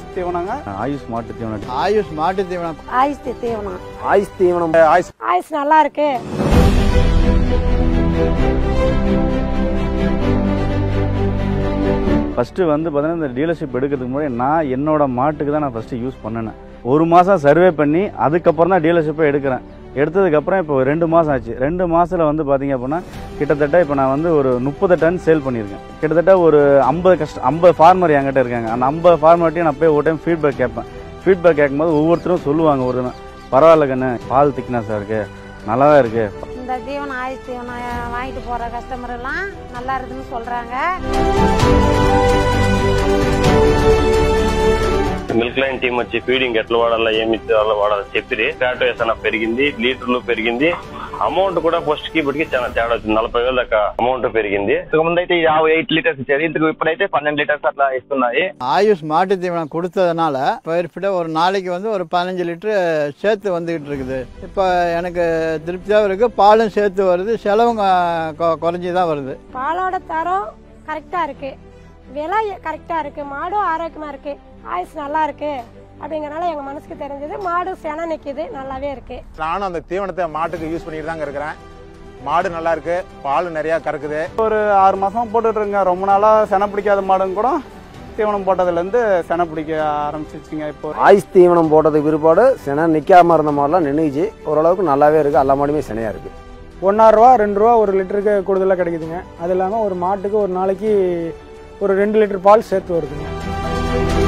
ஆயுஷ் தீவனங்க ஆயுஷ் மாட்டு தீவனம் ஆயுஷ் மாட்டு தீவனம் ஆயுஷ் தீவனம் ஆயுஷ் தீவனம் ஆயுஷ் ஆயுஷ் நல்லா இருக்கு ஃபஸ்ட்டு வந்து பார்த்தீங்கன்னா இந்த டீலர்ஷிப் எடுக்கிறதுக்கு முன்னாடி நான் என்னோட மாட்டுக்கு தான் நான் ஃபஸ்ட்டு யூஸ் பண்ணினேன் ஒரு மாதம் சர்வே பண்ணி அதுக்கப்புறம் தான் டீலர்ஷிப்பை எடுக்கிறேன் எடுத்ததுக்கப்புறம் இப்போ ரெண்டு மாதம் ஆச்சு ரெண்டு மாதத்தில் வந்து பார்த்தீங்க அப்படின்னா கிட்டத்தட்ட இப்போ நான் வந்து ஒரு முப்பது டன் சேல் பண்ணியிருக்கேன் கிட்டத்தட்ட ஒரு ஐம்பது கஷ்ட ஐம்பது ஃபார்மர் என்கிட்ட இருக்காங்க அந்த ஐம்பது ஃபார்மர்ட்டையும் நான் போய் ஒரு டைம் ஃபீட்பேக் கேட்பேன் ஃபீட்பேக் கேட்கும்போது ஒவ்வொருத்தரும் சொல்லுவாங்க ஒரு பரவாயில்ல கண்ணு பால் திக்னஸாக இருக்குது நல்லா தான் இருக்குது இந்த தீவனம் ஆயுஷ் தீவனம் வாங்கிட்டு போற கஸ்டமர் எல்லாம் நல்லா இருக்குன்னு சொல்றாங்க మిల్క్ లైన్ టీమ్ వచ్చి ఫీడింగ్ ఎట్లా వాడాలా ఏమి ఇచ్చేవాళ్ళ వాడాలి చెప్పిరి ఫ్యాట్ వేసన పెరిగింది లీటర్లు పెరిగింది అమౌంట్ కూడా ఫస్ట్ కి ఇప్పటికి చాలా తేడా వచ్చింది నలభై వేల దాకా అమౌంట్ పెరిగింది ఇంతకు ముందు అయితే యాభై ఎయిట్ లీటర్స్ ఇచ్చేది ఇంతకు ఇప్పుడైతే పన్నెండు లీటర్స్ అట్లా ఇస్తున్నాయి ஆயுஷ் மாட்டு தீவனம் கொடுத்ததுனால பயிர்பிட்ட ஒரு நாளைக்கு வந்து ஒரு பதினஞ்சு லிட்டரு சேர்த்து வந்துகிட்டு இருக்குது இப்போ எனக்கு திருப்தியாகவும் இருக்கு பாலும் சேர்த்து வருது செலவும் குறைஞ்சி தான் வருது பாலோட தரம் கரெக்டா இருக்கு விலை கரெக்டா இருக்கு மாடும் ஆரோக்கியமா இருக்கு ஆயுஸ் நல்லா இருக்கு அப்படிங்கறனால எங்க மனசுக்கு தெரிஞ்சது மாடு சென நிக்குது நல்லாவே இருக்கு நானும் அந்த தீவனத்தை மாட்டுக்கு யூஸ் பண்ணிட்டு தாங்க இருக்கிறேன் மாடு நல்லா இருக்கு பால் நிறைய கறக்குது ஒரு ஆறு மாசமா போட்டுட்டு இருக்கங்க ரொம்ப நாளா செனை பிடிக்காத மாடுங்க கூட தீவனம் போட்டதுல இருந்து செனை பிடிக்க ஆரம்பிச்சிச்சுங்க இப்போ ஆயுஷ் தீவனம் போட்டதுக்கு பிற்பாடு சினை நிக்காம இருந்த மாதிரிலாம் நின்றுச்சு ஓரளவுக்கு நல்லாவே இருக்கு எல்லா மாடுமே சினையா இருக்கு ஒன்றரை ரூபா ரெண்டு ரூபா ஒரு லிட்டருக்கு கூடுதலாக கிடைக்குதுங்க அது இல்லாமல் ஒரு மாட்டுக்கு ஒரு நாளைக்கு ஒரு ரெண்டு லிட்டர் பால் சேர்த்து வருதுங்க